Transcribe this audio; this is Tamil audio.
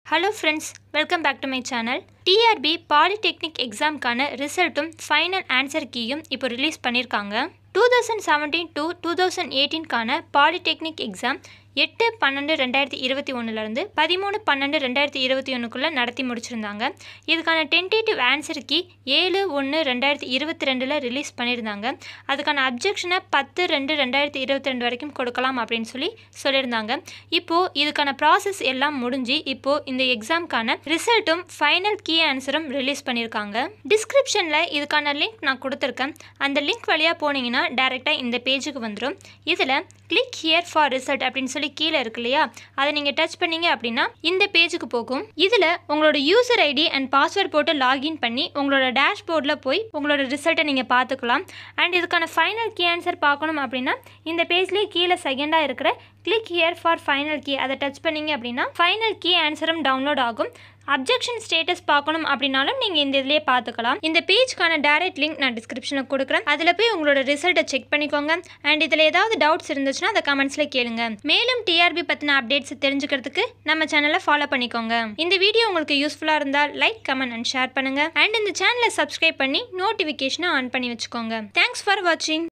hello friends welcome back to my channel TRB polytechnic எக்ஸாம்க்கான ரிசல்ட்டும் ஃபைனல் ஆன்சர் கீயும் இப்போ ரிலீஸ் பண்ணியிருக்காங்க two thousand seventeen to two thousand எயிட்டீன்கான பாலிடெக்னிக் எக்ஸாம் எட்டு பன்னெண்டு ரெண்டாயிரத்தி இருபத்தி ஒன்றுலேருந்து பதிமூணு பன்னெண்டு ரெண்டாயிரத்தி இருபத்தி ஒன்றுக்குள்ளே நடத்தி முடிச்சிருந்தாங்க இதுக்கான டென்டேட்டிவ் ஆன்சர் கீ ஏழு ஒன்று ரெண்டாயிரத்தி இருபத்தி ரெண்டில் ரிலீஸ் பண்ணியிருந்தாங்க அதுக்கான அப்ஜெக்ஷனை பத்து ரெண்டு ரெண்டாயிரத்தி இருபத்தி ரெண்டு வரைக்கும் கொடுக்கலாம் அப்படின்னு சொல்லி சொல்லியிருந்தாங்க இப்போது இதுக்கான ப்ராசஸ் எல்லாம் முடிஞ்சு இப்போது இந்த எக்ஸாம்க்கான ரிசல்ட்டும் ஃபைனல் கீ ஆன்சரும் ரிலீஸ் பண்ணியிருக்காங்க டிஸ்கிரிப்ஷனில் இதுக்கான லிங்க் நான் கொடுத்துருக்கேன் அந்த லிங்க் வழியாக போனீங்கன்னா டேரெக்டாக இந்த பேஜுக்கு வந்துடும் இதில் கிளிக் ஹியர் ஃபார் ரிசல்ட் அப்படின்னு சொல்லி கீழே இருக்கு இல்லையா அதை நீங்கள் டச் பண்ணீங்க அப்படின்னா இந்த பேஜுக்கு போகும் இதில் உங்களோட யூசர் ஐடி அண்ட் பாஸ்வேர்ட் போட்டு லாகின் பண்ணி உங்களோட டேஷ்போர்டில் போய் உங்களோட ரிசல்ட்டை நீங்கள் பார்த்துக்கலாம் அண்ட் இதுக்கான ஃபைனல் கீ ஆன்சர் பார்க்கணும் அப்படின்னா இந்த பேஜ்லேயே கீழே செகண்டாக இருக்கிற click here for final key அதை டச் பண்ணீங்க அப்படின்னா ஃபைனல் கீ ஆன்சரும் டவுன்லோட் ஆகும் அப்ஜெக்ஷன் ஸ்டேட்டஸ் பார்க்கணும் அப்படின்னாலும் நீங்கள் இந்த இதிலே பார்த்துக்கலாம் இந்த பேஜ்க்கான டேரக்ட் லிங்க் நான் டிஸ்கிரிப்ஷனில் கொடுக்குறேன் அதில் போய் உங்களோட ரிசல்ட்டை செக் பண்ணிக்கோங்க அண்ட் இதில் ஏதாவது டவுட்ஸ் இருந்துச்சுன்னா அதை கமெண்ட்ஸில் கேளுங்க மேலும் டிஆர்பி பற்றின அப்டேட்ஸ் தெரிஞ்சுக்கிறதுக்கு நம்ம சேனலை ஃபாலோ பண்ணிக்கோங்க இந்த வீடியோ உங்களுக்கு யூஸ்ஃபுல்லாக இருந்தால் லைக் கமெண்ட் அண்ட் ஷேர் பண்ணுங்கள் அண்ட் இந்த சேனலை சப்ஸ்கிரைப் பண்ணி நோட்டிஃபிகேஷனை ஆன் பண்ணி வச்சுக்கோங்க தேங்க்ஸ் ஃபார் வாட்சிங்